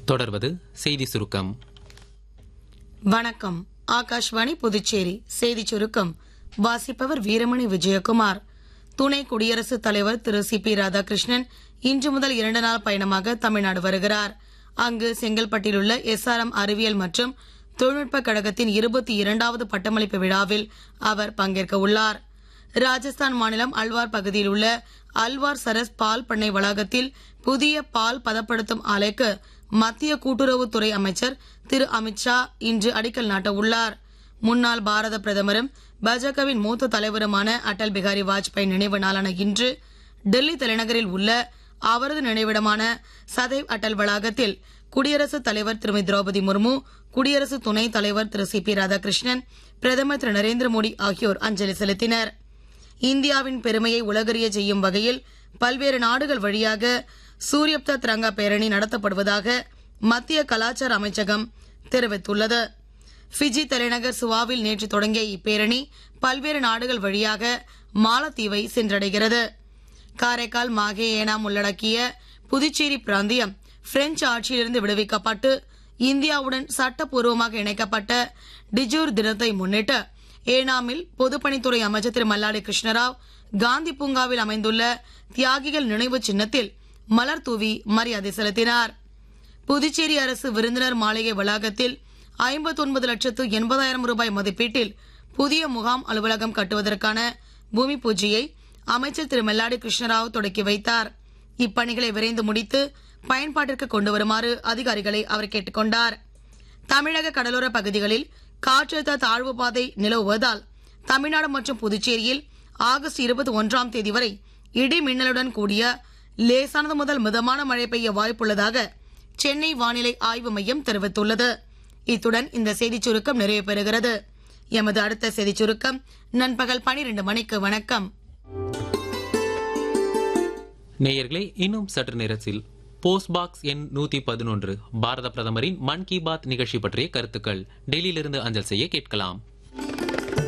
தொடர்வது செய்தி சுருக்கம் வணக்கம் ஆகாஷ்வாணி புதுச்சேரி செய்தி சுருக்கம் வாசிப்பவர் வீரமணி விஜயகுமார் துணை குடியரசுத் தலைவர் திரு சி பி ராதாகிருஷ்ணன் இன்று முதல் இரண்டு நாள் பயணமாக தமிழ்நாடு வருகிறார் அங்கு செங்கல்பட்டிலுள்ள எஸ்ஆர்எம் அறிவியல் மற்றும் தொழில்நுட்ப கழகத்தின் இருபத்தி இரண்டாவது பட்டமளிப்பு விழாவில் அவர் பங்கேற்க உள்ளார் ராஜஸ்தான் மாநிலம் அல்வார் பகுதியில் உள்ள அல்வார் சரஸ் பால் பண்ணை வளாகத்தில் புதிய பால் பதப்படுத்தும் ஆலைக்கு மத்திய கூட்டுறவுத்துறை அமைச்சர் திரு அமித்ஷா இன்று அடிக்கல் நாட்ட உள்ளார் முன்னாள் பாரத பிரதமரும் பாஜகவின் மூத்த தலைவருமான அடல் பிகாரி வாஜ்பாய் நினைவு நாளான இன்று டெல்லி தலைநகரில் உள்ள அவரது நினைவிடமான சதைவ் அடல் வளாகத்தில் குடியரசுத் தலைவர் திருமதி திரௌபதி முர்மு குடியரசு துணைத் தலைவர் திரு சி பி ராதாகிருஷ்ணன் பிரதமர் திரு நரேந்திர மோடி ஆகியோர் அஞ்சலி செலுத்தினர் இந்தியாவின் பெருமையை உலகறிய செய்யும் வகையில் பல்வேறு நாடுகள் வழியாக சூரியப்த திரங்கா பேரணி நடத்தப்படுவதாக மத்திய கலாச்சார அமைச்சகம் தெரிவித்துள்ளது ஃபிஜி தலைநகர் சுவாவில் நேற்று தொடங்கிய இப்பேரணி பல்வேறு நாடுகள் வழியாக மாலத்தீவை சென்றடைகிறது காரைக்கால் மாகே ஏனாம் உள்ளடக்கிய புதுச்சேரி பிராந்தியம் பிரெஞ்சு ஆட்சியிலிருந்து விடுவிக்கப்பட்டு இந்தியாவுடன் சட்டப்பூர்வமாக இணைக்கப்பட்ட டிஜூர் தினத்தை முன்னிட்டு ஏனாமில் பொதுப்பணித்துறை அமைச்சர் திரு மல்லாடி கிருஷ்ணராவ் காந்தி பூங்காவில் அமைந்துள்ள தியாகிகள் நினைவு சின்னத்தில் மலர் தூவி மரியாதை செலுத்தினார் புதுச்சேரி அரசு விருந்தினர் மாளிகை வளாகத்தில் ஐம்பத்தொன்பது லட்சத்து எண்பதாயிரம் ரூபாய் மதிப்பீட்டில் புதிய முகாம் அலுவலகம் கட்டுவதற்கான பூமி பூஜையை அமைச்சர் திரு மெல்லாடி கிருஷ்ணராவ் தொடக்கி வைத்தார் இப்பணிகளை விரைந்து முடித்து பயன்பாட்டிற்கு கொண்டு வருமாறு அதிகாரிகளை அவர் கேட்டுக்கொண்டார் தமிழக கடலோர பகுதிகளில் காற்றழுத்த தாழ்வு பாதை நிலவுவதால் தமிழ்நாடு மற்றும் புதுச்சேரியில் ஆகஸ்ட் இருபத்தி ஒன்றாம் தேதி வரை இடி மின்னலுடன் கூடிய லேசானது முதல் மிதமான மழை பெய்ய வாய்ப்புள்ளதாக சென்னை வானிலை ஆய்வு மையம் தெரிவித்துள்ளது இத்துடன் இந்த செய்திச் சுருக்கம் நிறைவு பெறுகிறது எமது அடுத்த செய்திச் சுருக்கம் நண்பகல் பனிரெண்டு மணிக்கு வணக்கம் நேயர்களே இன்னும் சற்று நேரத்தில் போஸ்ட் பாக்ஸ் எண் நூத்தி பதினொன்று பாரத பிரதமரின் மன் கி பாத் நிகழ்ச்சி பற்றிய கருத்துக்கள் டெல்லியிலிருந்து அஞ்சல் செய்ய கேட்கலாம்